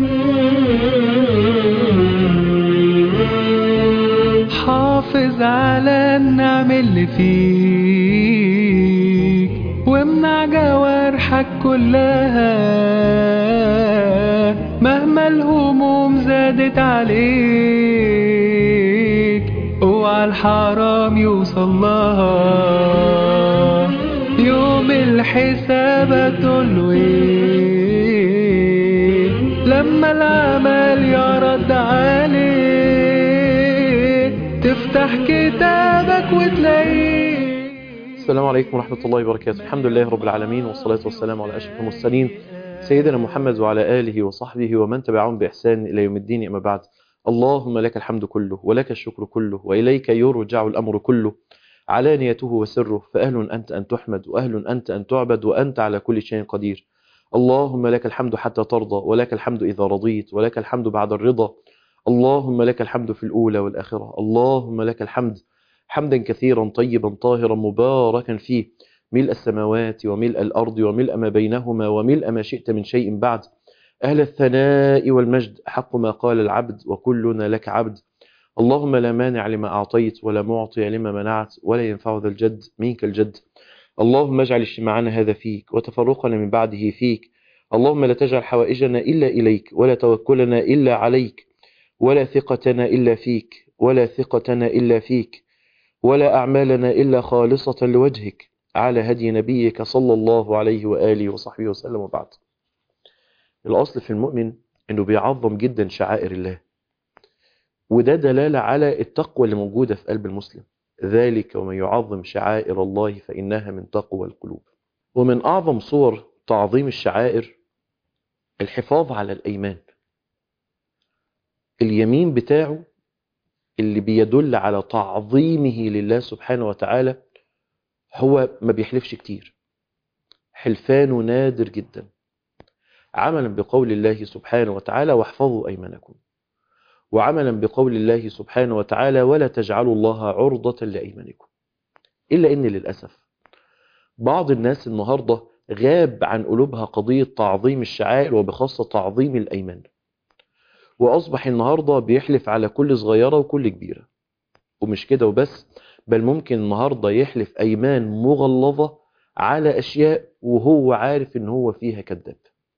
حافظ على النعم اللي فيك وامنع جوارحك كلها مهما الهموم زادت عليك اوعى الحرام يوصل لها يوم الحساب هتقوله ايه لما العمل يرد عليك تفتح كتابك وتلاقيه السلام عليكم ورحمة الله وبركاته الحمد لله رب العالمين والصلاة والسلام على أشرف المرسلين سيدنا محمد وعلى آله وصحبه ومن تبعهم بإحسان إلى يوم الدين أما بعد اللهم لك الحمد كله ولك الشكر كله وإليك يرجع الأمر كله علانيته وسره فأهل أنت أن تحمد وأهل أنت أن تعبد وأنت على كل شيء قدير اللهم لك الحمد حتى ترضى ولك الحمد إذا رضيت ولك الحمد بعد الرضا اللهم لك الحمد في الأولى والآخرة اللهم لك الحمد حمدا كثيرا طيبا طاهرا مباركا فيه ملء السماوات وملء الأرض وملء ما بينهما وملء ما شئت من شيء بعد أهل الثناء والمجد حق ما قال العبد وكلنا لك عبد اللهم لا مانع لما أعطيت ولا معطي لما منعت ولا ينفع ذا الجد منك الجد اللهم اجعل اجتماعنا هذا فيك وتفرقنا من بعده فيك اللهم لا تجعل حوائجنا إلا إليك ولا توكلنا إلا عليك ولا ثقتنا إلا فيك ولا ثقتنا إلا فيك ولا أعمالنا إلا خالصة لوجهك على هدي نبيك صلى الله عليه وآله وصحبه وسلم وبعد الأصل في المؤمن أنه بيعظم جدا شعائر الله وده دلالة على التقوى اللي موجودة في قلب المسلم ذلك ومن يعظم شعائر الله فإنها من تقوى القلوب ومن أعظم صور تعظيم الشعائر الحفاظ على الأيمان اليمين بتاعه اللي بيدل على تعظيمه لله سبحانه وتعالى هو ما بيحلفش كتير حلفانه نادر جدا عملا بقول الله سبحانه وتعالى واحفظوا أيمانكم وعملا بقول الله سبحانه وتعالى ولا تجعلوا الله عرضة لأيمانكم إلا إن للأسف بعض الناس النهاردة غاب عن قلوبها قضية تعظيم الشعائر وبخاصة تعظيم الأيمان وأصبح النهاردة بيحلف على كل صغيرة وكل كبيرة ومش كده وبس بل ممكن النهاردة يحلف أيمان مغلظة على أشياء وهو عارف إن هو فيها كذاب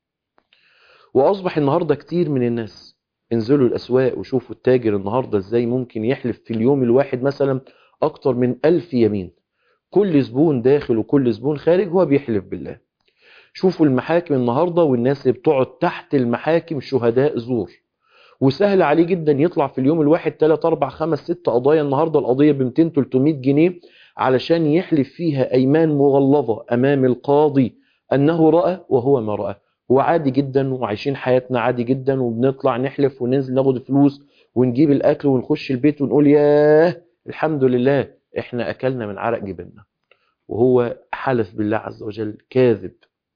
وأصبح النهاردة كتير من الناس انزلوا الأسواق وشوفوا التاجر النهاردة إزاي ممكن يحلف في اليوم الواحد مثلا أكتر من ألف يمين كل زبون داخل وكل زبون خارج هو بيحلف بالله شوفوا المحاكم النهاردة والناس اللي بتقعد تحت المحاكم شهداء زور وسهل عليه جدا يطلع في اليوم الواحد 3 4 5 6 قضايا النهارده القضيه ب 200 300 جنيه علشان يحلف فيها ايمان مغلظه امام القاضي انه راى وهو ما راى هو عادي جدا وعايشين حياتنا عادي جدا وبنطلع نحلف وننزل ناخد فلوس ونجيب الاكل ونخش البيت ونقول ياه الحمد لله احنا اكلنا من عرق جبننا وهو حلف بالله عز وجل كاذب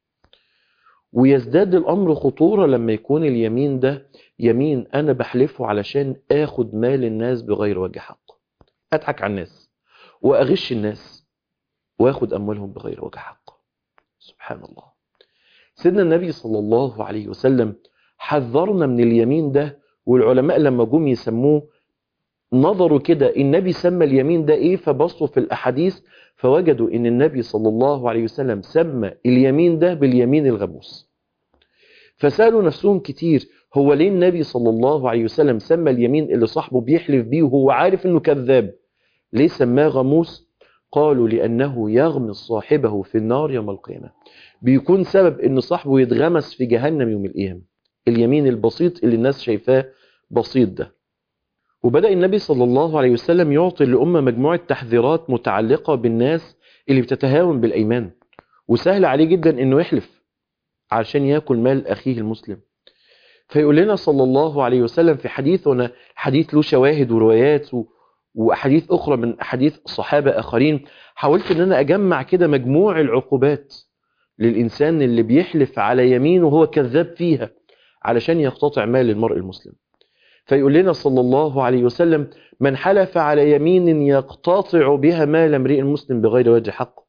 ويزداد الامر خطوره لما يكون اليمين ده يمين انا بحلفه علشان اخد مال الناس بغير وجه حق اضحك على الناس واغش الناس واخد اموالهم بغير وجه حق سبحان الله سيدنا النبي صلى الله عليه وسلم حذرنا من اليمين ده والعلماء لما جم يسموه نظروا كده النبي سمى اليمين ده ايه فبصوا في الاحاديث فوجدوا ان النبي صلى الله عليه وسلم سمى اليمين ده باليمين الغموس فسالوا نفسهم كتير هو ليه النبي صلى الله عليه وسلم سمى اليمين اللي صاحبه بيحلف بيه وهو عارف انه كذاب ليه سماه غموس قالوا لانه يغمس صاحبه في النار يوم القيامه بيكون سبب ان صاحبه يتغمس في جهنم يوم القيامه اليمين البسيط اللي الناس شايفاه بسيط ده وبدأ النبي صلى الله عليه وسلم يعطي الأمة مجموعة تحذيرات متعلقة بالناس اللي بتتهاون بالأيمان وسهل عليه جدا أنه يحلف عشان يأكل مال أخيه المسلم فيقول لنا صلى الله عليه وسلم في حديث هنا حديث له شواهد وروايات وأحاديث أخرى من أحاديث صحابة آخرين حاولت أن أنا أجمع كده مجموع العقوبات للإنسان اللي بيحلف على يمين وهو كذاب فيها علشان يقتطع مال المرء المسلم فيقول لنا صلى الله عليه وسلم من حلف على يمين يقتطع بها مال امرئ مسلم بغير وجه حق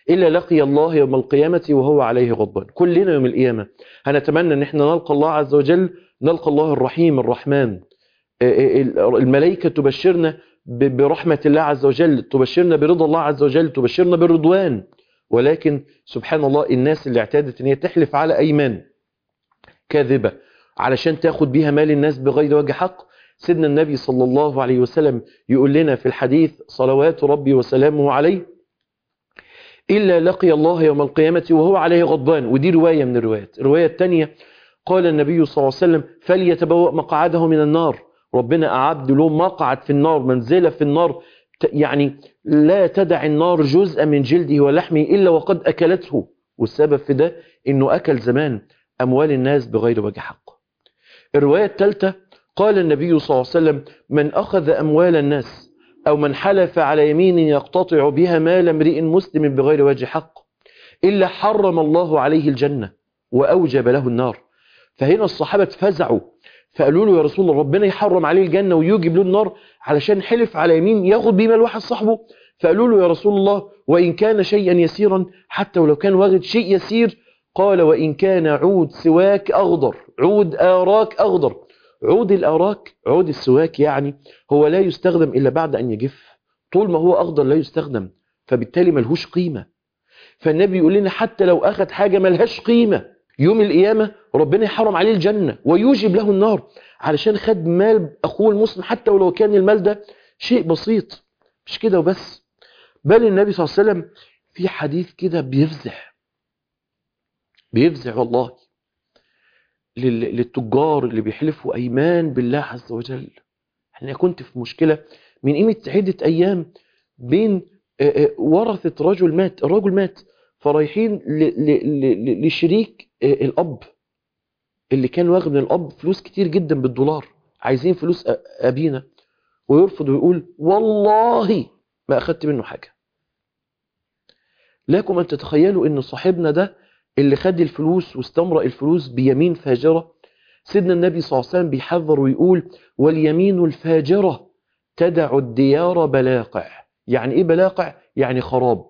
إلا لقي الله يوم القيامة وهو عليه غضبان كلنا يوم القيامة هنتمنى أن احنا نلقى الله عز وجل نلقى الله الرحيم الرحمن الملائكة تبشرنا برحمة الله عز وجل تبشرنا برضا الله عز وجل تبشرنا بالرضوان ولكن سبحان الله الناس اللي اعتادت ان هي تحلف على ايمان كاذبة علشان تاخد بيها مال الناس بغير وجه حق سيدنا النبي صلى الله عليه وسلم يقول لنا في الحديث صلوات ربي وسلامه عليه إلا لقي الله يوم القيامة وهو عليه غضبان ودي رواية من الروايات الرواية الثانية قال النبي صلى الله عليه وسلم فليتبوأ مقعده من النار ربنا أعد له مقعد في النار منزلة في النار يعني لا تدع النار جزء من جلده ولحمه إلا وقد أكلته والسبب في ده إنه أكل زمان أموال الناس بغير وجه حق الرواية الثالثة قال النبي صلى الله عليه وسلم من أخذ أموال الناس أو من حلف على يمين يقتطع بها مال امرئ مسلم بغير وجه حق إلا حرم الله عليه الجنة وأوجب له النار فهنا الصحابة فزعوا فقالوا له يا رسول الله ربنا يحرم عليه الجنة ويوجب له النار علشان حلف على يمين ياخد بيه مال واحد صاحبه فقالوا له يا رسول الله وإن كان شيئا يسيرا حتى ولو كان واخد شيء يسير قال وإن كان عود سواك أخضر عود آراك أخضر عود الآراك عود السواك يعني هو لا يستخدم إلا بعد أن يجف طول ما هو أخضر لا يستخدم فبالتالي ملهوش قيمة فالنبي يقول لنا حتى لو أخذ حاجة ملهاش قيمة يوم القيامة ربنا يحرم عليه الجنة ويوجب له النار علشان خد مال أخوه المسلم حتى ولو كان المال ده شيء بسيط مش كده وبس بل النبي صلى الله عليه وسلم في حديث كده بيفزع بيفزع والله للتجار اللي بيحلفوا أيمان بالله عز وجل احنا كنت في مشكلة من قيمة عدة أيام بين ورثة رجل مات الرجل مات فرايحين لشريك الأب اللي كان واخد من الأب فلوس كتير جدا بالدولار عايزين فلوس أبينا ويرفض ويقول والله ما أخدت منه حاجة لكم أن تتخيلوا أن صاحبنا ده اللي خد الفلوس واستمرأ الفلوس بيمين فاجرة سيدنا النبي صلى الله عليه وسلم بيحذر ويقول واليمين الفاجرة تدع الديار بلاقع يعني ايه بلاقع يعني خراب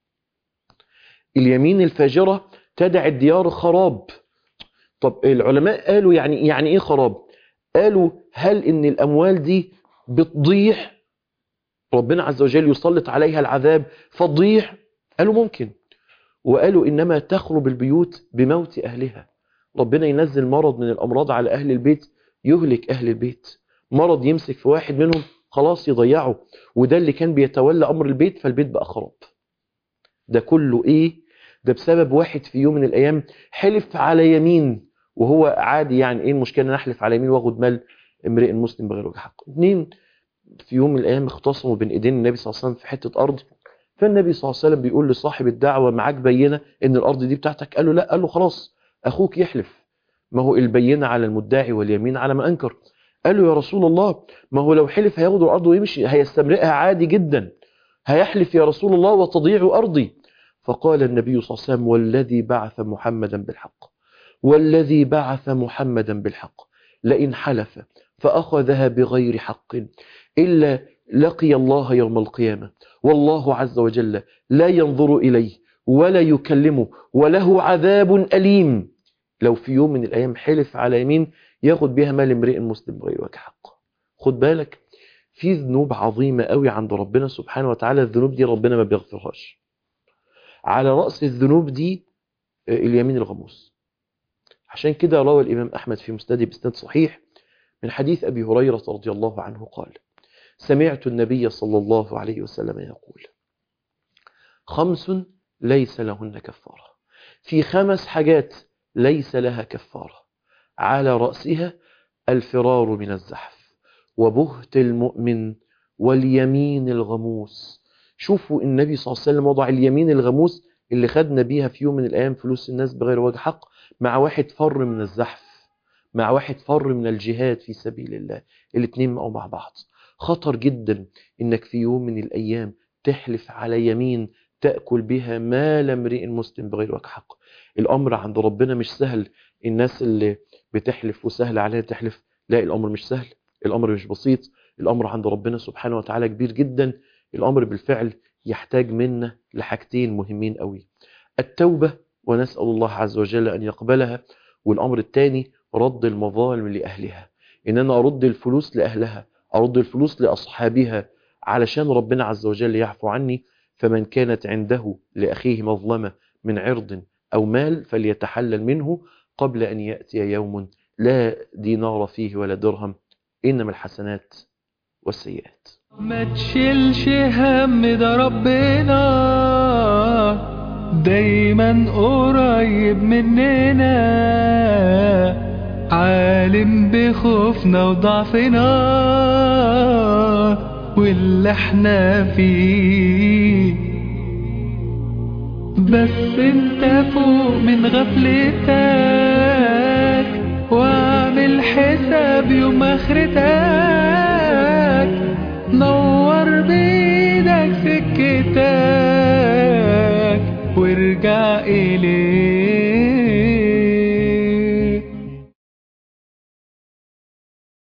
اليمين الفاجرة تدع الديار خراب طب العلماء قالوا يعني يعني ايه خراب قالوا هل ان الاموال دي بتضيع ربنا عز وجل يسلط عليها العذاب فتضيع قالوا ممكن وقالوا إنما تخرب البيوت بموت أهلها ربنا ينزل مرض من الأمراض على أهل البيت يهلك أهل البيت مرض يمسك في واحد منهم خلاص يضيعه وده اللي كان بيتولى أمر البيت فالبيت بقى خراب ده كله إيه ده بسبب واحد في يوم من الأيام حلف على يمين وهو عادي يعني إيه المشكلة أن أحلف على يمين واخد مال امرئ مسلم بغير وجه حق اتنين في يوم من الأيام اختصموا بين إيدين النبي صلى الله عليه وسلم في حتة أرض فالنبي صلى الله عليه وسلم بيقول لصاحب الدعوة معاك بينة ان الارض دي بتاعتك قال له لا قال له خلاص اخوك يحلف ما هو البينة على المدعي واليمين على ما انكر قال له يا رسول الله ما هو لو حلف هياخد الارض ويمشي هيستمرئها عادي جدا هيحلف يا رسول الله وتضيع ارضي فقال النبي صلى الله عليه وسلم والذي بعث محمدا بالحق والذي بعث محمدا بالحق لئن حلف فأخذها بغير حق إلا لقي الله يوم القيامة والله عز وجل لا ينظر إليه ولا يكلمه وله عذاب أليم لو في يوم من الأيام حلف على يمين ياخد بها مال امرئ مسلم بغير وجه حق خد بالك في ذنوب عظيمة قوي عند ربنا سبحانه وتعالى الذنوب دي ربنا ما بيغفرهاش على رأس الذنوب دي اليمين الغموس عشان كده روى الإمام أحمد في مسنده بإسناد صحيح من حديث أبي هريرة رضي الله عنه قال سمعت النبي صلى الله عليه وسلم يقول خمس ليس لهن كفارة في خمس حاجات ليس لها كفارة على رأسها الفرار من الزحف وبهت المؤمن واليمين الغموس شوفوا النبي صلى الله عليه وسلم وضع اليمين الغموس اللي خدنا بيها في يوم من الأيام فلوس الناس بغير وجه حق مع واحد فر من الزحف مع واحد فر من الجهاد في سبيل الله الاثنين معوا مع بعض خطر جدا انك في يوم من الايام تحلف على يمين تأكل بها مال امرئ مسلم بغير وجه حق الامر عند ربنا مش سهل الناس اللي بتحلف وسهل عليها تحلف لا الامر مش سهل الامر مش بسيط الامر عند ربنا سبحانه وتعالى كبير جدا الامر بالفعل يحتاج منا لحاجتين مهمين قوي التوبة ونسأل الله عز وجل أن يقبلها والأمر الثاني رد المظالم لأهلها إن أنا أرد الفلوس لأهلها أرد الفلوس لأصحابها علشان ربنا عز وجل يعفو عني فمن كانت عنده لأخيه مظلمة من عرض أو مال فليتحلل منه قبل أن يأتي يوم لا دينار فيه ولا درهم إنما الحسنات والسيئات ما تشيلش هم ده ربنا دايما قريب مننا عالم بخوفنا وضعفنا واللي احنا فيه بس انت فوق من غفلتك واعمل حساب يوم اخرتك نور بيدك سكتك وارجع إليه